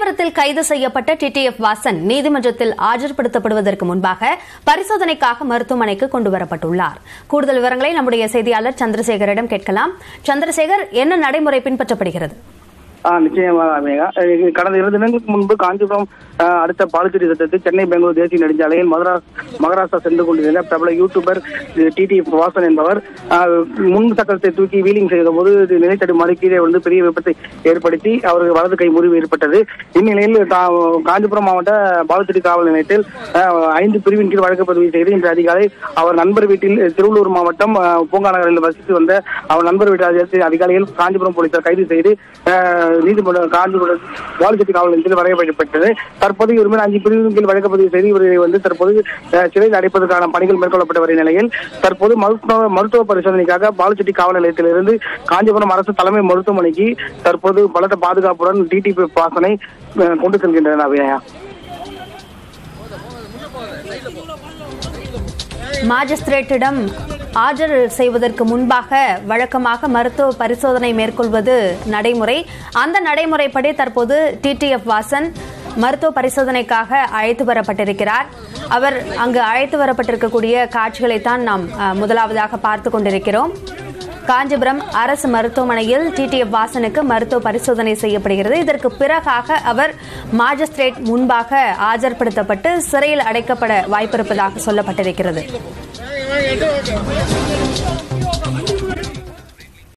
காஞ்சிபுரத்தில் கைது செய்யப்பட்ட டிடிஎஃப் வாசன் நீதிமன்றத்தில் ஆஜர்படுத்தப்படுவதற்கு முன்பாக பரிசோதனைக்காக மருத்துவமனைக்கு கொண்டுவரப்பட்டுள்ளார் கூடுதல் விவரங்களை நம்முடைய செய்தியாளர் சந்திரசேகரிடம் கேட்கலாம் சந்திரசேகர் என்ன நடைமுறை பின்பற்றப்படுகிறது ஆ நிச்சயமாக அமேகா அஹ் கடந்த இரண்டு தினங்களுக்கு முன்பு காஞ்சிபுரம் அஹ், அடுத்த பாலச்சேரி சட்டத்தில் சென்னை பெங்களூர் தேசிய நெடுஞ்சாலையில் மதுரா மகாராஷ்டிரா சென்று கொண்டிருந்த பிரபல யூடியூபர் டிடி வாசன் என்பவர் அஹ், முன் சக்கரத்தை தூக்கி வீலிங் செய்த போது நிலைத்தடுமாறி கீழே வந்து பெரிய விபத்தை ஏற்படுத்தி அவருக்கு வலது கை முறிவு ஏற்பட்டது இந்நிலையில் கா- காஞ்சிபுரம் மாவட்ட பாலச்சேரி காவல் நிலையத்தில் அஹ், ஐந்து பிரிவின் கீழ் வழக்கு பதிவு செய்து இன்று அதிகாலை அவர் நண்பர் வீட்டில் திருவள்ளூர் மாவட்டம் அஹ், பூங்கா நகரில் வசித்து வந்த அவர் நண்பர் வீட்டு அதிகாரி- அதிகாலையில் காஞ்சிபுரம் போலீசார் கைது செய்து அஹ், நீதிமன்றம் காஞ்சிபுரம் வாலிச்செட்டி காவல் நிலையத்தில் வரையப்பட்டது தற்போது இவர் மேல் அஞ்சு பிரிவின் கீழ் வழக்கு பதிவு செய்து இவரை வந்து தற்போது அஹ், சிறையில் அடைப்பதற்கான பணிகள் மேற்கொள்ளப்பட்டு வரும் நிலையில் தற்போது மருத்துவ மருத்துவ பரிசோதனைக்காக பாலச்செட்டி காவல் நிலையத்திலிருந்து காஞ்சிபுரம் அரசு தலைமை மருத்துவமனைக்கு தற்போது பலத்த பாதுகாப்புடன் டிடிபி பாசனை அஹ், கொண்டு செல்கின்றனர் அவையா மாஜிஸ்திரேட்டிடம் ஆஜர் செய்வதற்கு முன்பாக வழக்கமாக மருத்துவ பரிசோதனை மேற்கொள்வது நடைமுறை அந்த நடைமுறைப்படி தற்போது டிடிஎஃப் வாசன் மருத்துவ பரிசோதனைக்காக அழைத்து வரப்பட்டிருக்கிறார் அவர் அங்கு அழைத்து வரப்பட்டிருக்கக்கூடிய காட்சிகளைத்தான் நாம் அஹ், முதலாவதாக பார்த்து கொண்டிருக்கிறோம் காஞ்சிபுரம் அரசு மருத்துவமனையில் டிடிஎஃப் வாசனுக்கு மருத்துவ பரிசோதனை செய்யப்படுகிறது இதற்கு பிறகாக அவர் மாஜிஸ்திரேட் முன்பாக ஆஜர்படுத்தப்பட்டு சிறையில் அடைக்கப்பட வாய்ப்பிருப்பதாக சொல்லப்பட்டிருக்கிறது